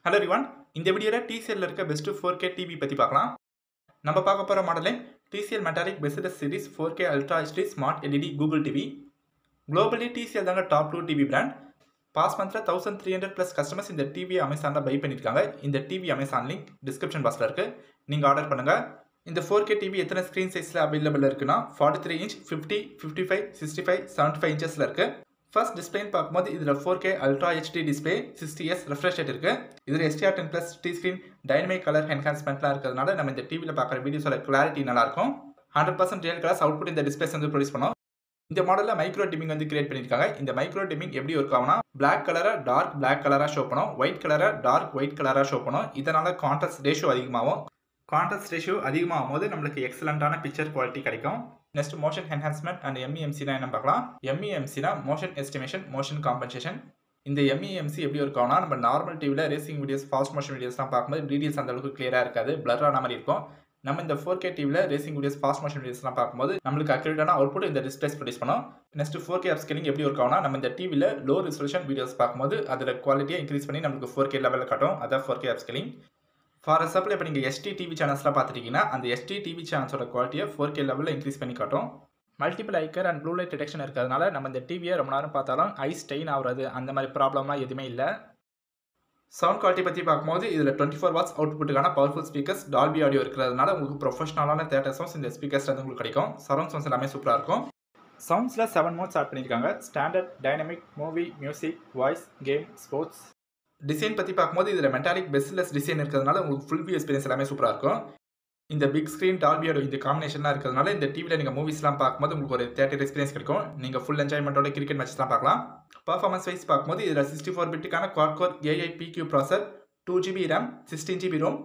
hello ரிவான் இந்த வீடியோவில் டிசிஎல்ல இருக்க பெஸ்ட் ஃபோர் கே டிவி பற்றி பார்க்கலாம் நம்ம பார்க்க போகிற மாடலே TCL metallic best series four K ultra HD smart LED Google TV globally TCL தாங்க top two TV brand past மந்தில் thousand three hundred plus customers இந்த டிவி அமேசானில் பை பண்ணியிருக்காங்க இந்த டிவி அமேசான் லிங்க் டிஸ்கிரிப்ஷன் பாக்ஸில் இருக்குது நீங்கள் ஆர்டர் பண்ணுங்கள் இந்த ஃபோர் கே டிவி எத்தனை ஸ்க்ரீன் சைஸில் அவைலபிள் இருக்குன்னா forty three inch fifty fifty five sixty five seventy five இன்ச்சஸில் இருக்குது ஃபர்ஸ்ட் டிஸ்பிளேன்னு பார்க்கும்போது இதில் four K ultra HD display sixty S refresh rate இருக்குது இதில் SDR ten plus D screen dynamic colour என்ஹான்ஸ்மெண்ட்லாம் இருக்கிறதுனால நம்ம இந்த டிவியில் பார்க்குற வீடியோஸோட கிளாரிட்டி நல்லாயிருக்கும் hundred percent real colours output இந்த டிஸ்பிளேஸ் வந்து ப்ரொடியூஸ் பண்ணோம் இந்த மாடலில் மைக்ரோ டிமிங் வந்து கிரியேட் பண்ணியிருக்காங்க இந்த மைக்ரோ டிமிங் எப்படி ஒர்க் ஆகும்னா பிளாக் கலரை டார்க் பிளாக் கலராக ஷோ பண்ணும் ஒயிட் கலரை டார்க் ஒயிட் கலராக ஷோ பண்ணும் இதனால் கான்ட்ராஸ்ட் ரேஷியோ அதிகமாகும் கான்ட்ராஸ்ட் ரேஷியோ அதிகமாகும் போது நம்மளுக்கு எக்ஸலண்ட்டான பிக்சர் குவாலிட்டி கிடைக்கும் நெக்ஸ்ட் மோஷன் என்ஹான்ஸ்மெண்ட் அண்ட் எம்இஎம்சினா என்ன பார்க்கலாம் எம்இஎம்சினா மோஷன் எஸ்டிமேஷன் மோஷன் காம்பன்சேஷன் இந்த எம்இஎம்சி எப்படி ஒர்க் ஆகும்னா நம்ம நார்மல் டிவியில் ரேசிங் வீடியோஸ் ஃபாஸ்ட் மோஷன் வீடியோஸ்லாம் பார்க்கும்போது டீடைல்ஸ் அந்த அளவுக்கு கிளியராக இருக்காது பிளர் ஆன மாதிரி இருக்கும் நம்ம இந்த ஃபோர் கே டிவியில் ரேசிங் வீடியோஸ் ஃபாஸ்ட் மோஷன் வீடியோஸ்லாம் பார்க்கும்போது நம்மளுக்கு அக்யூரேட்டான அவுட்புட் இந்த டிஸ்பிளேஸ் ப்ரொடியூஸ் பண்ணும் நெக்ஸ்ட் ஃபோர் கே அப்ஸ்கேலிங் எப்படி ஒர்க் ஆகும்னா நம்ம இந்த டிவியில் லோ ரிசல்யூஷன் வீடியோஸ் பார்க்கும்போது அதில் குவாலிட்டியை இன்க்ரீஸ் பண்ணி நம்மளுக்கு ஃபோர் கே லெவலில் காட்டும் அதான் four K upscaling for example இப்போ நீங்கள் எஸ்டி டிவி சேனல்ஸ்லாம் பார்த்துட்டீங்கன்னா அந்த எஸ்டி டிவி சேனல்ஸோட குவாலிட்டியை ஃபோர் கே லெவலில் இன்க்ரீஸ் பண்ணி காட்டும் மல்டிபிள் ஐக்கர் அண்ட் ப்ளூ லைட் டிடெக்ஷன் இருக்கிறதுனால நம்ம இந்த டிவியை ரொம்ப நேரம் பார்த்தாலும் ஐ ஸ்டெயின் ஆகுறது அந்த மாதிரி ப்ராப்ளம்லாம் எதுவுமே இல்லை சவுண்ட் குவாலிட்டி பற்றி பார்க்கும்போது இதில் டுவெண்ட்டி ஃபோர் வாட்ஸ் அவுட்புட்டுக்கான பவர்ஃபுல் ஸ்பீக்கர்ஸ் டால்பி ஆடியோ இருக்கிறதுனால உங்களுக்கு ப்ரொஃபஷனலான தேட்டர் சவுண்ட்ஸ் இந்த ஸ்பீக்கர்ஸ் வந்து உங்களுக்கு கிடைக்கும் சரௌண்ட் சவுண்ட்ஸ் எல்லாமே சூப்பராக இருக்கும் சவுண்ட்ஸில் செவன் மோட்ஸ் ஆட் பண்ணியிருக்காங்க standard dynamic movie music voice game sports design பற்றி பார்க்கும்போது இதில் மெட்டாலிக் பெஸ்ட்லெஸ் டிசைன் இருக்கிறதுனால உங்களுக்கு ஃபுல் வியூ எக்ஸ்பீரியன்ஸ் எல்லாமே சூப்பராக இருக்கும் இந்த பிக் ஸ்க்ரீன் டால்பியோட இந்த காம்பினேஷன்லாம் இருக்கிறதுனால இந்த டிவியில் நீங்கள் மூவிஸ்லாம் பார்க்கும்போது உங்களுக்கு ஒரு தேட்டர் எக்ஸ்பீரியன்ஸ் கிடைக்கும் நீங்கள் ஃபுல் என்ஜாய்மெண்ட்டோட கிரிக்கெட் மேட்ச்லாம் பார்க்கலாம் பர்ஃபார்மன்ஸ் வைஸ் பார்க்கும்போது இதில் சிக்ஸ்டி ஃபோர் பிட்டுக்கான quad core AI PQ processor two GB RAM sixteen GB ROM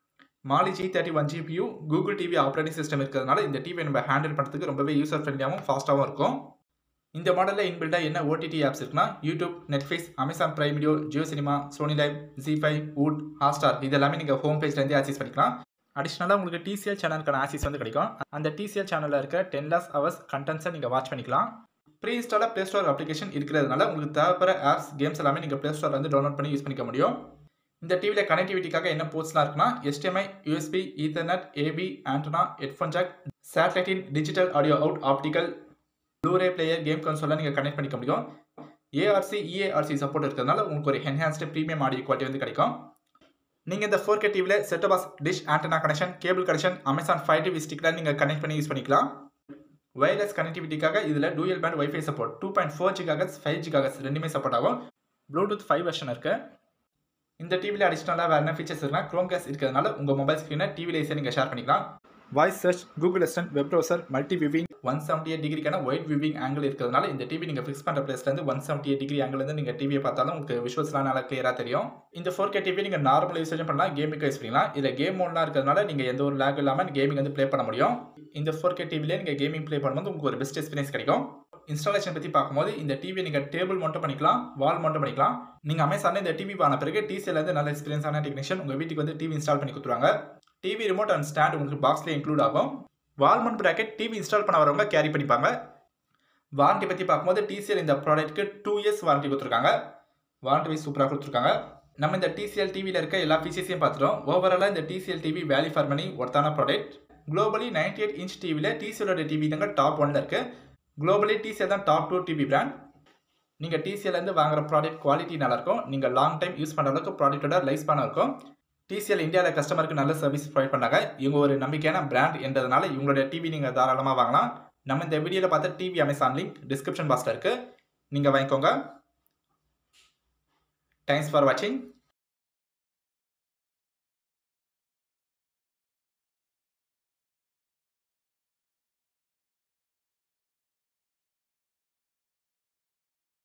Mali G thirty one GPU Google TV operating system இருக்கிறதுனால இந்த டிவியை நம்ம ஹேண்டில் பண்ணுறதுக்கு ரொம்பவே யூசர் ஃப்ரெண்ட்லியாகவும் ஃபாஸ்ட்டாகவும் இருக்கும் இந்த மாடலில் இன்பில்டாக என்ன ஓடிடி ஆப்ஸ் இருக்குன்னா YouTube Netflix Amazon Prime Video Jio cinema Sony LIV Zee five Voot Hotstar இது எல்லாமே நீங்கள் ஹோம் பேஜ்லேருந்தே ஆக்சஸ் பண்ணிக்கலாம் அடிஷ்னலாக உங்களுக்கு டிசிஎல் சேனலுக்கான ஆக்சஸ் வந்து கிடைக்கும் அந்த டிசிஎல் சேனலில் இருக்க டென் லாஸ் ஹவர்ஸ் கண்டென்ட்ஸை நீங்கள் வாட்ச் பண்ணிக்கலாம் ப்ரீ இன்ஸ்டாலாக ப்ளே ஸ்டோர் அப்ளிகேஷன் இருக்கிறதுனால உங்களுக்கு தேவைப்படுற ஆப்ஸ் கேம்ஸ் எல்லாமே நீங்கள் ப்ளே ஸ்டோரில் வந்து டவுன்லோட் பண்ணி யூஸ் பண்ணிக்க முடியும் இந்த டிவியில் கனெக்டிவிட்டிக்காக என்ன போர்ட்ஸ்லாம் இருக்குன்னா HDMI USB Ethernet AV antenna headphone jack சேட்டலைட்டின் digital audio out optical Blu-ray player game கன்சோலில் நீங்கள் கனெக்ட் பண்ணிக்க முடியும் ஏஆர்சி இஏஆர்சி சப்போர்ட் இருக்கிறதுனால உங்களுக்கு ஒரு என்ஹான்ஸ்டு ப்ரீமியம் ஆடியோ குவாலிட்டி வந்து கிடைக்கும் நீங்கள் இந்த ஃபோர் கே டிவியில் set top box dish antenna connection cable connection Amazon Fire TV ஸ்டிக்கில் நீங்கள் கனெக்ட் பண்ணி யூஸ் பண்ணிக்கலாம் வயர்லெஸ் கனெக்டிவிட்டிக்காக இதில் dual band WiFi support two point four gigahertz five gigahertz ரெண்டுமே சப்போர்ட் ஆகும் ப்ளூடூத் ஃபைவ் வெர்ஷன் இருக்குது இந்த டிவியில் அடிஷ்னலாக வேறு என்ன ஃபீச்சர்ஸ் இருக்குன்னா க்ரோம் கேஸ் இருக்கிறதுனால உங்கள் மொபைல் ஸ்க்ரீனை டிவியில் ஈஸியாக நீங்கள் ஷேர் பண்ணிக்கலாம் voice search Google Assistant web browser multi viewing one seventy eight டிகிரிக்கான ஒயிட் விவிங் ஆங்கிள் இருக்கிறதுனால இந்த டிவி நீங்கள் ஃபிக்ஸ் பண்ணுற பிளேஸ்லேருந்து ஒன் செவன்டி எயிட் டிகிரி ஆங்கிலேருந்து நீங்கள் டிவியை பார்த்தாலும் உங்களுக்கு விஷுவல்ஸ்லாம் நல்லா கிளியராக தெரியும் இந்த ஃபோர் கே டிவி நீங்கள் நார்மல் யூசேஜ் பண்ணலாம் கேமுக்கு யூஸ் பண்ணிக்கலாம் இதில் கேம் மோட்லாம் இருக்கிறதுனால நீங்கள் எந்த ஒரு லேக் இல்லாமல் கேமிங் வந்து ப்ளே பண்ண முடியும் இந்த ஃபோர் கே டிவிலே நீங்கள் கேமிங் ப்ளே பண்ணும்போது உங்களுக்கு ஒரு பெஸ்ட் எக்ஸ்பீரியன்ஸ் கிடைக்கும் இன்ஸ்டாலேஷன் பற்றி பார்க்கும்போது இந்த டிவியை நீங்கள் டேபிள் மட்டும் பண்ணிக்கலாம் வால் மட்டும் பண்ணிக்கலாம் நீங்கள் அமேசானில் இந்த டிவி வாங்கின பிறகு டிசிலேருந்து நல்ல எக்ஸ்பீரியன்ஸான டெக்னீஷியன் உங்கள் வீட்டுக்கு வந்து டிவி இன்ஸ்டால் பண்ணி கொடுத்துருவாங்க டிவி ரிமோட் அண்ட் ஸ்டாண்ட் உங்களுக்கு பாக்ஸ்லேயே இன்க்ளூட் ஆகும் வால்மன் ப்ராக்கெட் டிவி இன்ஸ்டால் பண்ண வரவங்க கேரி பண்ணிப்பாங்க வாரண்டி பற்றி பார்க்கும்போது டிசிஎல் இந்த ப்ராடக்ட்டுக்கு டூ இயர்ஸ் வாரண்டி கொடுத்துருக்காங்க வாரண்டி வைஸ் சூப்பராக கொடுத்துருக்காங்க நம்ம இந்த டிசிஎல் டிவியில் இருக்க எல்லா ஃபீச்சர்ஸையும் பார்த்துட்டோம் ஓவராலாக இந்த TCL TV value for money ஒர்த்தான product globally ninety eight inch டிவியில் டிசிஎலோட டிவி தாங்க டாப் ஒன்ல இருக்குது குளோபலி டிசிஎல் தான் டாப் டூ டிவி பிராண்ட் நீங்கள் டிசிஎல்லேருந்து வாங்குற ப்ராடக்ட் குவாலிட்டி நல்லாயிருக்கும் நீங்கள் லாங் டைம் யூஸ் பண்ணுற அளவுக்கு ப்ராடக்ட்டோட லைஃப் ஸ்பானாக இருக்கும் டிசிஎல் இந்தியாவில் கஸ்டமருக்கு நல்ல சர்வீஸ் ப்ரொவைட் பண்ணாங்க இவங்க ஒரு நம்பிக்கையான பிராண்ட் என்றதுனால இவங்களோட டிவி நீங்கள் தாராளமாக வாங்கலாம் நம்ம இந்த வீடியோவில் பார்த்த டிவி அமேசான் லிங்க் டிஸ்கிரிப்ஷன் பாக்ஸில் இருக்குது நீங்கள் வாங்கிக்கோங்க தேங்க்ஸ் ஃபார் வாட்சிங்